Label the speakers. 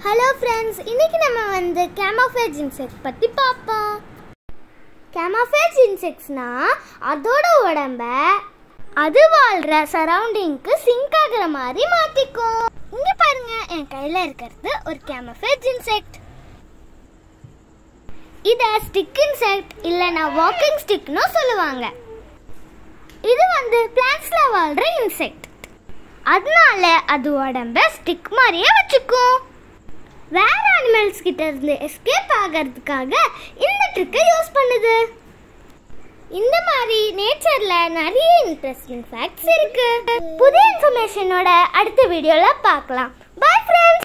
Speaker 1: hello friends இன்னைக்கு நம்ம வந்து கேமோஃபேஜ் இன்செக்ட் பற்றி பார்ப்போம் கேமோஃபேஜ் இன்செக்ட்ஸ்னா அதோட உடம்ப அது வாழ்கிற சரௌண்டிங்க்கு சிங்க் ஆகுற மாதிரி மாற்றிக்கும் இங்கே பாருங்க என் கையில் இருக்கிறது ஒரு கேமோஃபேஜ் இன்செக்ட் இதை ஸ்டிக் இன்செக்ட் இல்லைன்னா வாக்கிங் ஸ்டிக்னு சொல்லுவாங்க இது வந்து பிளான்ட்ஸ்ல வாழ்ற இன்செக்ட் அதனால அது உடம்ப ஸ்டிக் மாதிரியே வச்சுக்கும் வேற அனிமல்ஸ் கிட்ட இருந்து எஸ்கேப் ஆகிறதுக்காக இந்த ட்ரிக்கை யூஸ் பண்ணுது இந்த மாதிரி நேச்சர்ல நிறைய இன்ட்ரெஸ்டிங் ஃபேக்ட்ஸ் இருக்கு புதிய இன்ஃபர்மேஷனோட அடுத்த வீடியோல பார்க்கலாம் பை ஃப்ரெண்ட்ஸ்